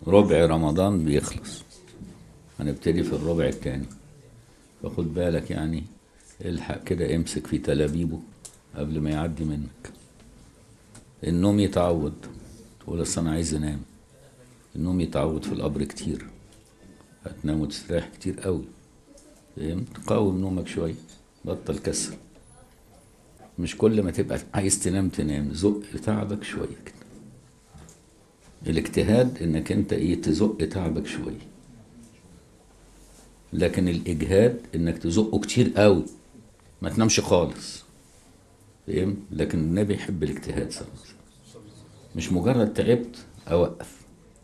ربع رمضان بيخلص هنبتدي في الربع التاني فخد بالك يعني الحق كده امسك في تلابيبه قبل ما يعدي منك النوم يتعود تقول اصل انا عايز انام النوم يتعود في القبر كتير هتنام وتستريح كتير قوي فهمت قاوم نومك شويه بطل كسل مش كل ما تبقى عايز تنام تنام زق تعبك شويه كده الاجتهاد انك انت ايه تزق تعبك شويه لكن الاجهاد انك تزقه كتير قوي ما تنامش خالص فاهم لكن النبي يحب الاجتهاد صلى الله عليه وسلم مش مجرد تعبت اوقف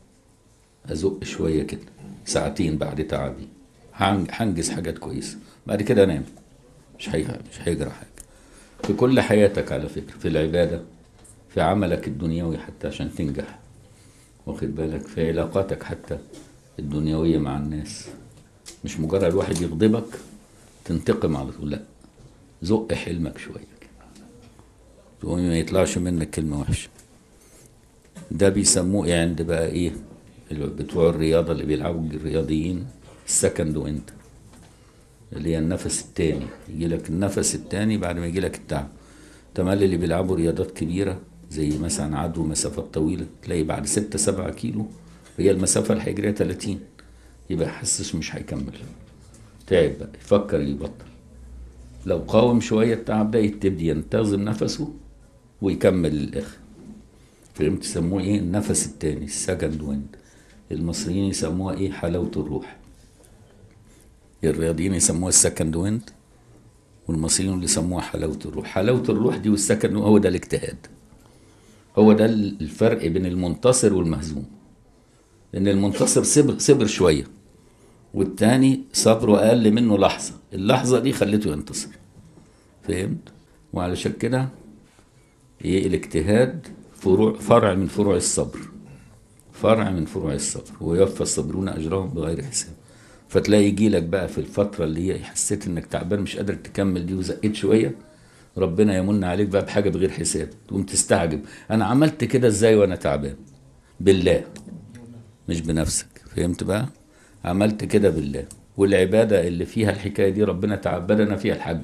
ازق شويه كده ساعتين بعد تعبي هنج- هنجز حاجات كويسه بعد كده انام مش هي مش هيجرى حاجه في كل حياتك على فكره في العباده في عملك الدنيوي حتى عشان تنجح واخد بالك في علاقاتك حتى الدنيويه مع الناس مش مجرد واحد يغضبك تنتقم على طول لا زق حلمك شويه كده تقوم ما يطلعش منك كلمه وحشه ده بيسموه إيه عند بقى ايه اللي بتوع الرياضه اللي بيلعبوا الرياضيين السكند وانت اللي هي النفس التاني يجي لك النفس التاني بعد ما يجي لك التعب تملي اللي بيلعبوا رياضات كبيره زي مثلا عدوا مسافات طويله تلاقي بعد ستة سبعة كيلو هي المسافه اللي هيجريها 30 يبقى حاسس مش هيكمل تعب بقى يفكر يبطل لو قاوم شويه التعب ده يبتدي ينتظم نفسه ويكمل للاخر فهمت يسموه ايه النفس التاني السكند ويند المصريين يسموها ايه حلاوه الروح الرياضيين يسموها السكند ويند والمصريين اللي يسموها حلاوه الروح حلاوه الروح دي والسكند هو ده الاجتهاد هو ده الفرق بين المنتصر والمهزوم ان المنتصر صبر صبر شويه والتاني صبره اقل منه لحظه اللحظه دي خلته ينتصر فهمت وعلشان كده ايه الاجتهاد فروع فرع من فروع الصبر فرع من فروع الصبر ويوفى الصابرون اجرهم بغير حساب فتلاقي يجي لك بقى في الفتره اللي هي حسيت انك تعبان مش قادر تكمل دي وزقيت شويه ربنا يمن عليك بقى بحاجه بغير حساب تقوم تستعجب انا عملت كده ازاي وانا تعبان بالله مش بنفسك فهمت بقى عملت كده بالله والعباده اللي فيها الحكايه دي ربنا تعبدنا فيها الحج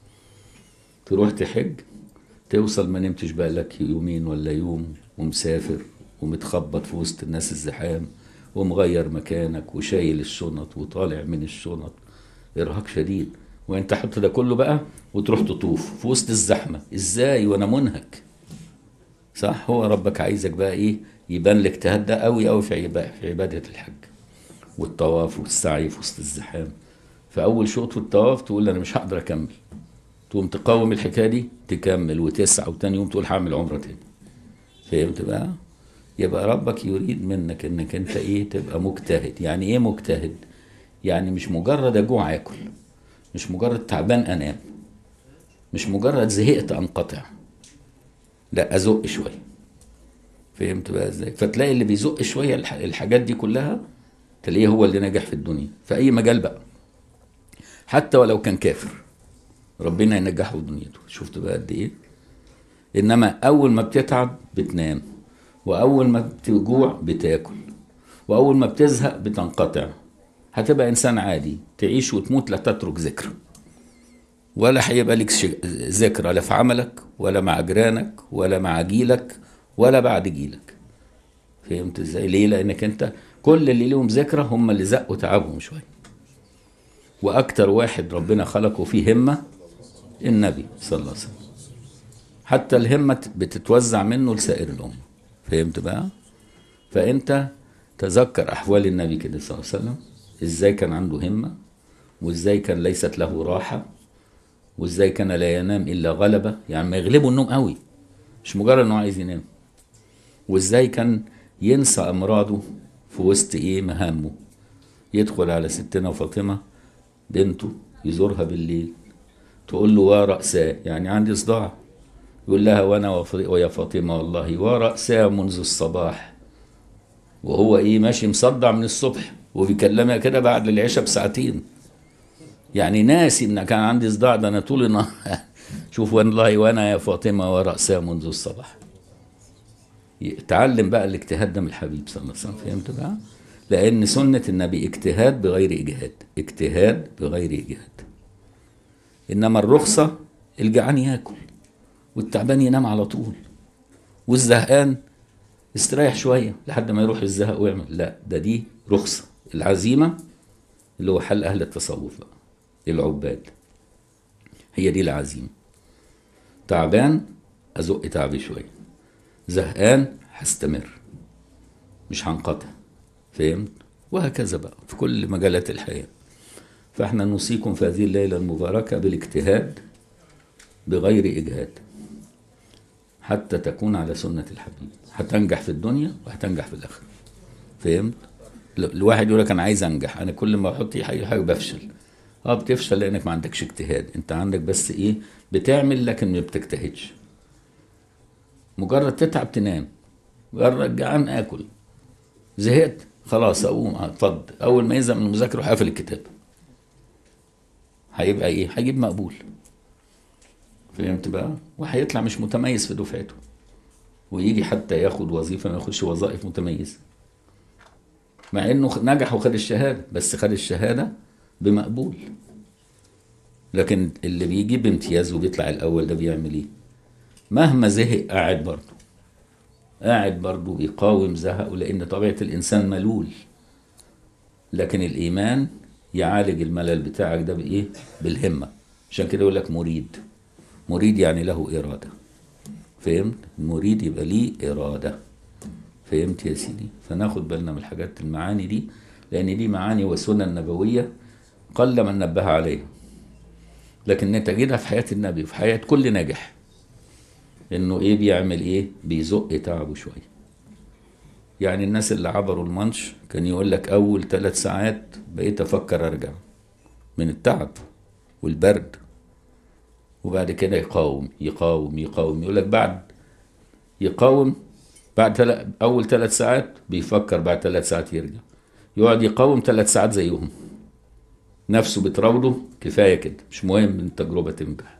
تروح تحج توصل ما نمتش بقى لك يومين ولا يوم ومسافر ومتخبط في وسط الناس الزحام ومغير مكانك وشايل الشنط وطالع من الشنط ارهاق شديد وانت حط ده كله بقى وتروح تطوف في وسط الزحمه ازاي وانا منهك صح هو ربك عايزك بقى ايه يبان الاجتهاد ده قوي قوي في عبا- في عباده الحج والطواف والسعي في وسط الزحام في اول شوط في الطواف تقول انا مش هقدر اكمل تقوم تقاوم الحكايه دي تكمل وتسعى وتاني يوم تقول هعمل عمره تاني فهمت بقى يبقى ربك يريد منك انك انت ايه تبقى مجتهد يعني ايه مجتهد يعني مش مجرد اجوع اكل مش مجرد تعبان انام مش مجرد زهقت انقطع لا ازق شويه فهمت بقى ازاي فتلاقي اللي بيزق شويه الح- الحاجات دي كلها تلاقيه هو اللي نجح في الدنيا في اي مجال بقى حتى ولو كان كافر ربنا ينجحه في دنيته شفت بقى قد ايه انما اول ما بتتعب بتنام واول ما بتجوع بتاكل واول ما بتزهق بتنقطع هتبقى انسان عادي تعيش وتموت لا تترك ذكر ولا هيبقى لك ش- ذكرى لا في عملك ولا مع جيرانك ولا مع جيلك ولا بعد جيلك فهمت ازاي ليه لانك انت كل اللي ليهم ذكرى هم اللي زقوا تعبهم شويه واكتر واحد ربنا خلقه فيه همه النبي صلى الله عليه وسلم حتى الهمه بتتوزع منه لسائر الامه فهمت بقى فانت تذكر احوال النبي كده صلى الله عليه وسلم ازاي كان عنده همه وازاي كان ليست له راحه وازاي كان لا ينام الا غلبه يعني ما يغلبه النوم قوي مش مجرد انه عايز ينام وازاي كان ينسى امراضه في وسط ايه مهامه يدخل على ستنا فاطمه بنته يزورها بالليل تقول له ورأساه يعني عندي صداع يقول لها وانا وف- ويا فاطمه والله ورأساه منذ الصباح وهو ايه ماشي مصدع من الصبح وبيكلمها كده بعد العشاء بساعتين يعني ناسي ان كان عندي صداع ده انا طول النهار شوف والله وانا يا فاطمه ورأساه منذ الصباح يتعلم بقى الاجتهاد ده من الحبيب صلى الله عليه وسلم فهمت بقى لان سنه النبي اجتهاد بغير اجهاد اجتهاد بغير اجهاد انما الرخصه الجعان ياكل والتعبان ينام على طول والزهقان استريح شويه لحد ما يروح الزهق ويعمل لا ده دي رخصه العزيمه اللي هو حل اهل التصوف بقى العباد هي دي العزيمه تعبان ازق تعبي شويه زهقان هستمر مش هنقطع فهمت وهكذا بقى في كل مجالات الحياه فاحنا نوصيكم في هذه الليله المباركه بالاجتهاد بغير اجهاد حتى تكون على سنه الحبيب هتنجح في الدنيا وهتنجح في الاخره فهمت ل- الواحد يقول لك انا عايز انجح انا كل ما احط حاجه حاجه بفشل اه بتفشل لانك ما عندكش اجتهاد انت عندك بس ايه بتعمل لكن ما بتجتهدش مجرد تتعب تنام مجرد جعان اكل زهقت خلاص اقوم اتفضل اول ما يزهق من المذاكره يروح قافل الكتاب هيبقى ايه هيجيب مقبول فهمت بقى وهيطلع مش متميز في دفعته ويجي حتى ياخد وظيفه ما ياخدش وظائف متميزه مع انه خ- نجح وخد الشهاده بس خد الشهاده بمقبول لكن اللي بيجيب امتياز وبيطلع الاول ده بيعمل ايه مهما زهق قاعد برضه قاعد برضه بيقاوم زهقه لان طبيعه الانسان ملول لكن الايمان يعالج الملل بتاعك ده بايه بالهمه عشان كده يقول لك مريد مريد يعني له اراده فهمت المريد يبقى ليه اراده فهمت يا سيدي فناخد بالنا من الحاجات المعاني دي لان دي معاني وسنن نبويه قل من نبه عليها لكن نتجدها في حياه النبي وفي حياه كل ناجح انه ايه بيعمل ايه بيزق تعبه شويه يعني الناس اللي عبروا المانش كان يقول لك اول ثلاث ساعات بقيت افكر ارجع من التعب والبرد وبعد كده يقاوم يقاوم يقاوم يقول لك بعد يقاوم بعد تل... اول ثلاث ساعات بيفكر بعد ثلاث ساعات يرجع يقعد يقاوم ثلاث ساعات زيهم نفسه بتراوده كفايه كده مش مهم ان التجربه تنجح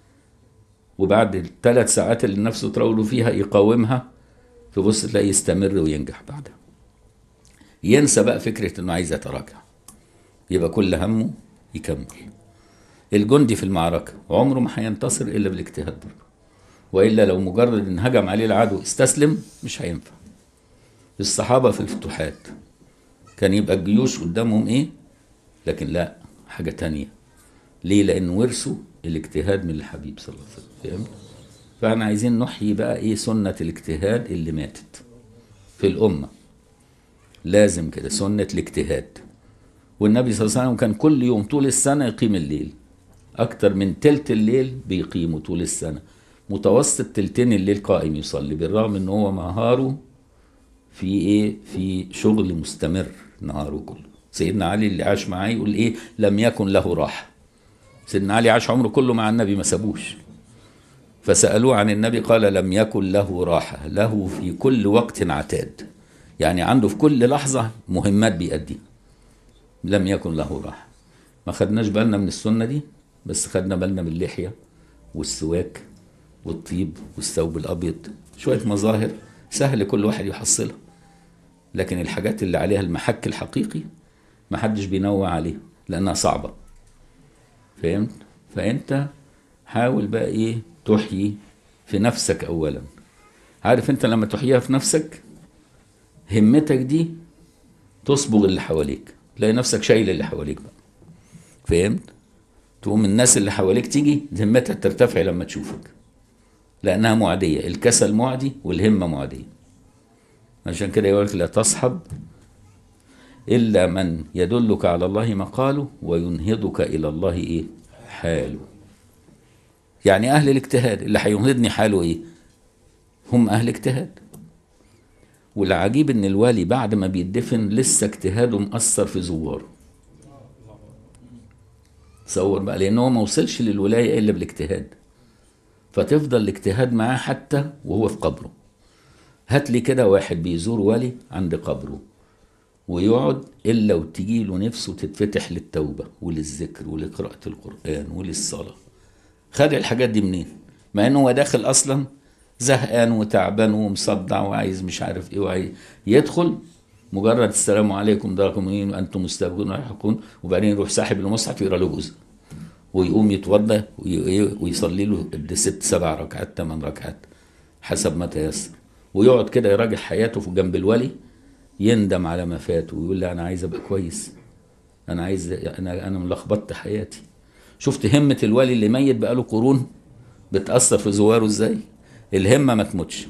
وبعد الثلاث ساعات اللي نفسه تراوده فيها يقاومها تبص تلاقيه يستمر وينجح بعدها ينسى بقى فكره انه عايز يتراجع يبقى كل همه يكمل الجندي في المعركه عمره ما هينتصر الا بالاجتهاد برضه والا لو مجرد ان هجم عليه العدو استسلم مش هينفع الصحابه في الفتوحات كان يبقى الجيوش قدامهم ايه لكن لا حاجه تانية ليه لان ورثوا الاجتهاد من الحبيب صلى الله عليه وسلم فهمت فاحنا عايزين نحيي بقى ايه سنه الاجتهاد اللي ماتت في الامه لازم كده سنه الاجتهاد والنبي صلى الله عليه وسلم كان كل يوم طول السنه يقيم الليل اكتر من تلت الليل بيقيموا طول السنه متوسط تلتين الليل قائم يصلي بالرغم ان هو نهاره في ايه في شغل مستمر نهاره كله سيدنا علي اللي عاش معاه يقول ايه لم يكن له راحه سيدنا علي عاش عمره كله مع النبي ما سابوش فسالوه عن النبي قال لم يكن له راحه له في كل وقت عتاد يعني عنده في كل لحظه مهمات بيأديها لم يكن له راحه ما خدناش بالنا من السنه دي بس خدنا بالنا من اللحيه والسواك والطيب والثوب الابيض شويه مظاهر سهل كل واحد يحصلها لكن الحاجات اللي عليها المحك الحقيقي ما حدش بينوع عليها لانها صعبه فهمت فانت حاول بقى ايه تحيي في نفسك اولا عارف انت لما تحييها في نفسك همتك دي تصبغ اللي حواليك تلاقي نفسك شايل اللي حواليك بقى فهمت تقوم الناس اللي حواليك تيجي همتها ترتفع لما تشوفك لانها معديه الكسل معدي والهمه معديه عشان كده يقول لك لا تصحب الا من يدلك على الله مقاله وينهضك الى الله ايه حاله يعني اهل الاجتهاد اللي هينهضني حاله ايه هم اهل اجتهاد والعجيب ان الوالي بعد ما بيدفن لسه اجتهاده مأثر في زواره تصور بقى لان هو ما وصلش للولايه الا بالاجتهاد فتفضل الاجتهاد معاه حتى وهو في قبره هات لي كده واحد بيزور ولي عند قبره ويقعد الا وتجي له نفسه تتفتح للتوبه وللذكر ولقراءه القران وللصلاه خد الحاجات دي منين مع انه هو داخل اصلا زهقان وتعبان ومصدع وعايز مش عارف ايه وعايز يدخل مجرد السلام عليكم داركم مين وانتم مستبقون ويحقون وبعدين يروح ساحب المصحف يقرا له جزء ويقوم يتوضا وي- ويصلي له ست سبع ركعات ثمان ركعات حسب ما تيسر ويقعد كده يراجع حياته في جنب الولي يندم على ما فات ويقول لا انا عايز ابقى كويس انا عايز انا انا ملخبطت حياتي شفت همه الولي اللي ميت بقاله قرون بتاثر في زواره ازاي الهمه ما تموتش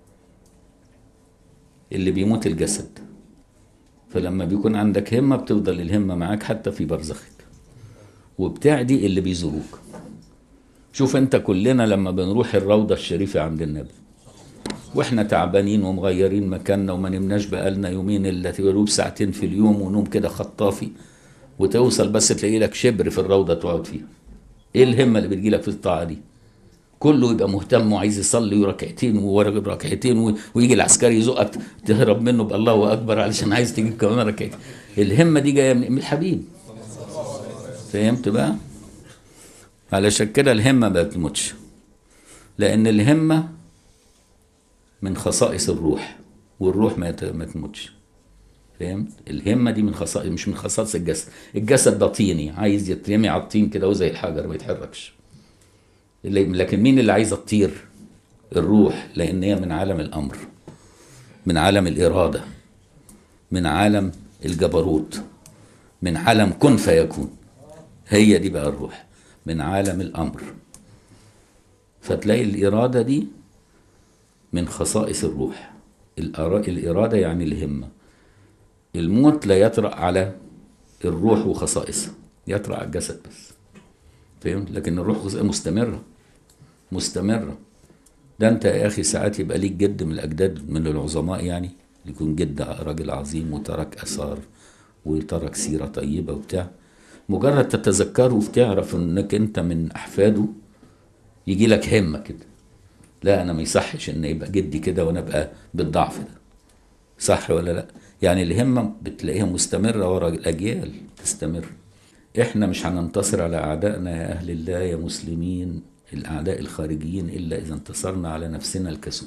اللي بيموت الجسد فلما بيكون عندك همه بتفضل الهمه معاك حتى في برزخك وبتعدي اللي بيزوروك شوف انت كلنا لما بنروح الروضه الشريفه عند النبي واحنا تعبانين ومغيرين مكاننا وما نمناش بقالنا يومين الا تقولوا ساعتين في اليوم ونوم كده خطافي وتوصل بس تلاقي لك شبر في الروضه تقعد فيها ايه الهمه اللي بتجي لك في الطاعه دي كله يبقى مهتم وعايز يصلي ركعتين وورا ركعتين و- ويجي العسكري يزقك تهرب منه بالله اكبر علشان عايز تجيب كمان ركعتين الهمه دي جايه من من الحبيب فهمت بقى علشان كده الهمه ما بتموتش لان الهمه من خصائص الروح والروح ما يت- ما تموتش فهمت الهمه دي من خصائص مش من خصائص الجسد الجسد ده طيني عايز يترمي على الطين كده وزي الحجر ما يتحركش اللي- لكن مين اللي عايز تطير الروح لان هي من عالم الامر من عالم الاراده من عالم الجبروت من عالم كن فيكون هي دي بقى الروح من عالم الامر فتلاقي الاراده دي من خصائص الروح الأرا- الاراده يعني الهمه الموت لا يطرأ على الروح وخصائصها يطرأ على الجسد بس فهمت لكن الروح خصائصها مستمره مستمره ده انت يا اخي ساعات يبقى ليك جد من الاجداد من العظماء يعني يكون جد راجل عظيم وترك اثار وترك سيره طيبه وبتاع مجرد تتذكره وتعرف انك انت من احفاده يجي لك همه كده لا انا ما يصحش ان يبقى جدي كده وانا ابقى بالضعف ده صح ولا لا يعني الهمه بتلاقيها مستمره ورا الاجيال تستمر احنا مش هننتصر على اعدائنا يا اهل الله يا مسلمين الاعداء الخارجيين الا اذا انتصرنا على نفسنا الكسول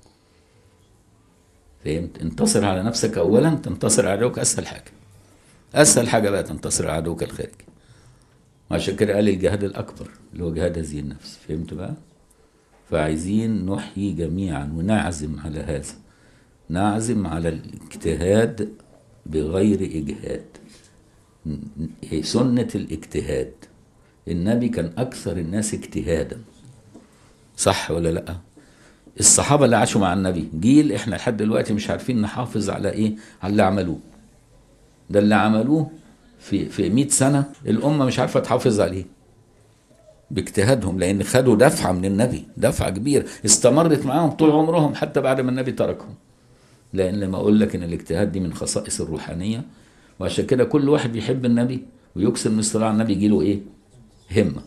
فهمت انتصر على نفسك اولا تنتصر على عدوك اسهل حاجه اسهل حاجه بقى تنتصر على عدوك الخارجي وعشان كده قال الجهاد الاكبر اللي هو جهاد هذه النفس فهمت بقى فعايزين نحيي جميعا ونعزم على هذا نعزم على الاجتهاد بغير اجهاد ن- سنه الاجتهاد النبي كان اكثر الناس اجتهادا صح ولا لا الصحابه اللي عاشوا مع النبي جيل احنا لحد دلوقتي مش عارفين نحافظ على ايه على اللي عملوه ده اللي عملوه في في 100 سنه الامه مش عارفه تحافظ عليه باجتهادهم لان خدوا دفعه من النبي دفعه كبيره استمرت معاهم طول عمرهم حتى بعد ما النبي تركهم لان لما اقول لك ان الاجتهاد دي من خصائص الروحانيه وعشان كده كل واحد بيحب النبي ويكسر من اصطلاح النبي يجي له ايه همه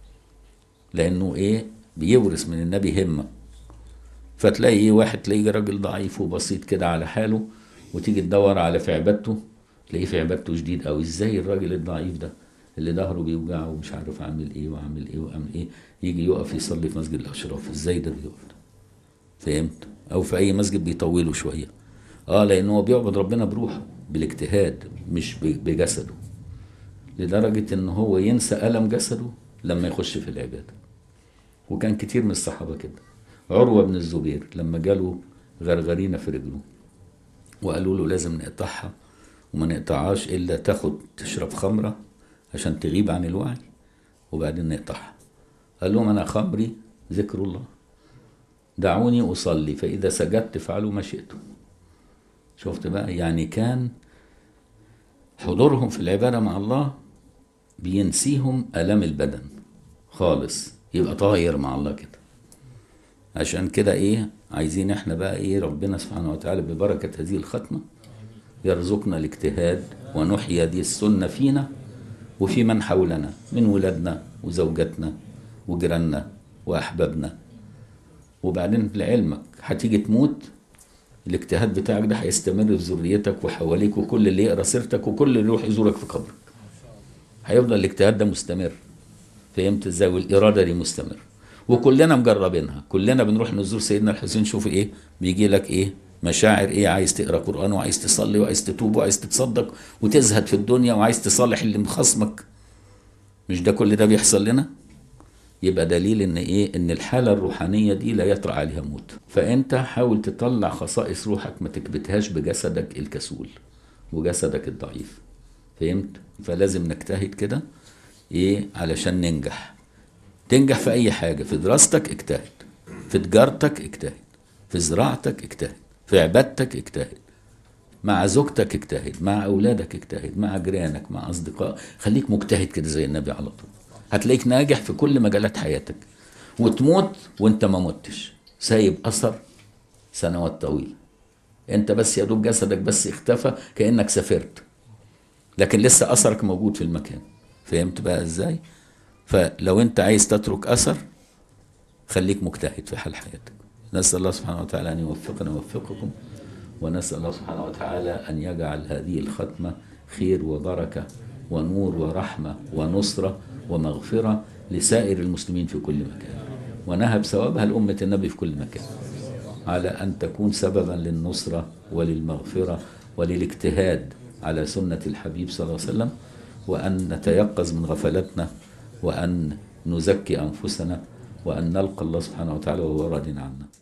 لانه ايه بيورث من النبي همه فتلاقي ايه واحد تلاقيه راجل ضعيف وبسيط كده على حاله وتيجي تدور على في عبادته تلاقيه في عبادته شديد قوي ازاي الراجل الضعيف ده اللي ظهره بيوجعه ومش عارف عامل ايه وعامل ايه وعامل ايه يجي يقف يصلي في مسجد الاشراف ازاي ده بيقف ده فهمت او في اي مسجد بيطولوا شويه اه لان هو بيعبد ربنا بروحه بالاجتهاد مش ب- بجسده لدرجه ان هو ينسى الم جسده لما يخش في العباده وكان كتير من الصحابه كده عروه بن الزبير لما جاله غرغرينه في رجله وقالوا له لازم نقطعها وما نقطعهاش الا تاخد تشرب خمره عشان تغيب عن الوعي وبعدين نقطعها قال لهم انا خمري ذكر الله دعوني اصلي فاذا سجدت فعلوا ما شئتم شفت بقى يعني كان حضورهم في العباده مع الله بينسيهم الام البدن خالص يبقى طاير مع الله كده عشان كده ايه عايزين احنا بقى ايه ربنا سبحانه وتعالى ببركه هذه الختمه يرزقنا الاجتهاد ونحيي هذه السنه فينا وفي من حولنا من ولادنا وزوجاتنا وجيراننا واحبابنا وبعدين لعلمك هتيجي تموت الاجتهاد بتاعك ده هيستمر في ذريتك وحواليك وكل اللي يقرا سيرتك وكل اللي يروح يزورك في قبرك هيفضل الاجتهاد ده مستمر فهمت ازاي والاراده دي مستمر وكلنا مجربينها كلنا بنروح نزور سيدنا الحسين شوف ايه بيجي لك ايه مشاعر ايه عايز تقرا قران وعايز تصلي وعايز تتوب وعايز تتصدق وتزهد في الدنيا وعايز تصالح اللي مخصمك مش ده كل ده بيحصل لنا يبقى دليل ان ايه ان الحاله الروحانيه دي لا يطرا عليها موت فانت حاول تطلع خصائص روحك ما تكبتهاش بجسدك الكسول وجسدك الضعيف فهمت فلازم نجتهد كده ايه علشان ننجح تنجح في اي حاجه في دراستك اجتهد في تجارتك اجتهد في زراعتك اجتهد في عبادتك اجتهد مع زوجتك اجتهد مع اولادك اجتهد مع جيرانك مع اصدقاء خليك مجتهد كده زي النبي على طول هتلاقيك ناجح في كل مجالات حياتك وتموت وانت ما متش سايب اثر سنوات طويله انت بس يا دوب جسدك بس اختفى كانك سافرت لكن لسه اثرك موجود في المكان فهمت بقى ازاي فلو انت عايز تترك اثر خليك مجتهد في حال حياتك نسال الله سبحانه وتعالى ان يوفقنا ويوفقكم ونسال الله سبحانه وتعالى ان يجعل هذه الختمه خير وبركه ونور ورحمه ونصره ومغفره لسائر المسلمين في كل مكان ونهب ثوابها لامه النبي في كل مكان على ان تكون سببا للنصره وللمغفره وللاجتهاد على سنه الحبيب صلى الله عليه وسلم وان نتيقظ من غفلتنا وان نزكي انفسنا وان نلقى الله سبحانه وتعالى وهو راض عنا